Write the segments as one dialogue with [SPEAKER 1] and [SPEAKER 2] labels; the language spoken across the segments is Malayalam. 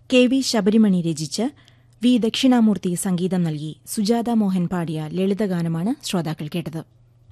[SPEAKER 1] കെ വി ശബരിമണി രചിച്ച് വി ദക്ഷിണാമൂർത്തി സംഗീതം നൽകി സുജാത മോഹൻ പാടിയ ലളിതഗാനമാണ് ശ്രോതാക്കൾ കേട്ടത്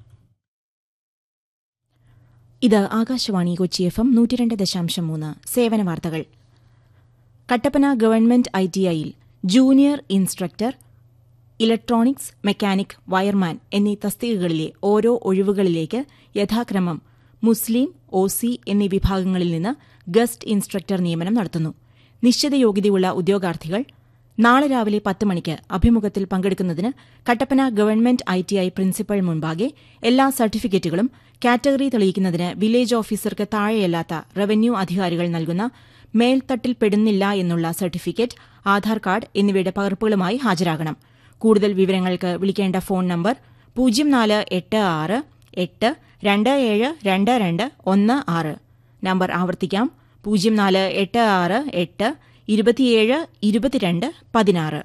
[SPEAKER 1] ഇത് ആകാശവാണി കൊച്ചി എഫ് എം നൂറ്റിരണ്ട് ദശാംശം മൂന്ന് സേവന വാർത്തകൾ കട്ടപ്പന ഗവൺമെന്റ് ഐ ടി ഐയിൽ junior instructor electronics mechanic wireman എന്നീ തസ്തികകളിലെ ഓരോ ഒഴിവുകളിലേക്ക് യഥാക്രമം മുസ്ലിം ഒ സി എന്നീ വിഭാഗങ്ങളിൽ നിന്ന് ഗസ്റ്റ് ഇൻസ്ട്രക്ടർ നിയമനം നടത്തുന്നു നിശ്ചിത യോഗ്യതയുള്ള ഉദ്യോഗാർത്ഥികൾ നാളെ രാവിലെ പത്ത് മണിക്ക് അഭിമുഖത്തിൽ പങ്കെടുക്കുന്നതിന് Kattappana government I T I principal മുൻപാകെ എല്ലാ സർട്ടിഫിക്കറ്റുകളും കാറ്റഗറി തെളിയിക്കുന്നതിന് വില്ലേജ് ഓഫീസർക്ക് താഴെയല്ലാത്ത റവന്യൂ അധികാരികൾ നൽകുന്ന മേൽത്തട്ടിൽ പെടുന്നില്ല എന്നുള്ള സർട്ടിഫിക്കറ്റ് ആധാർ കാർഡ് എന്നിവയുടെ പകർപ്പുകളുമായി ഹാജരാകണം കൂടുതൽ വിവരങ്ങൾക്ക് വിളിക്കേണ്ട ഫോൺ നമ്പർ പൂജ്യം നാല് എട്ട് ആറ് എട്ട് രണ്ട് ഏഴ് രണ്ട് രണ്ട് ഒന്ന് ആറ് നമ്പർ ആവർത്തിക്കാം പൂജ്യം നാല് എട്ട് ആറ് എട്ട് ഇരുപത്തിയേഴ് ഇരുപത്തിരണ്ട് പതിനാറ്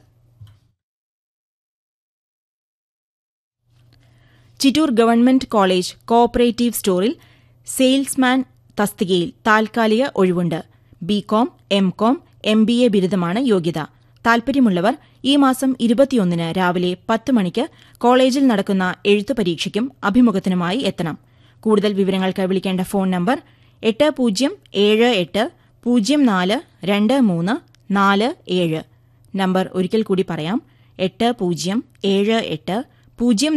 [SPEAKER 1] ചിറ്റൂർ ഗവൺമെന്റ് കോളേജ് കോഓപ്പറേറ്റീവ് സ്റ്റോറിൽ സെയിൽസ്മാൻ തസ്തികയിൽ താൽക്കാലിക ഒഴിവുണ്ട് BCom MCom M B A ബിരുദമാണ് യോഗ്യത താൽപര്യമുള്ളവർ ഈ മാസം ഇരുപത്തിയൊന്നിന് രാവിലെ പത്ത് മണിക്ക് കോളേജിൽ നടക്കുന്ന എഴുത്തു പരീക്ഷയ്ക്കും അഭിമുഖത്തിനുമായി എത്തണം കൂടുതൽ വിവരങ്ങൾക്ക് വിളിക്കേണ്ട ഫോൺ നമ്പർ എട്ട് പൂജ്യം ഏഴ് എട്ട് പൂജ്യം നാല് രണ്ട് മൂന്ന് നാല് ഏഴ് നമ്പർ ഒരിക്കൽ കൂടി പറയാം എട്ട് പൂജ്യം ഏഴ് എട്ട് പൂജ്യം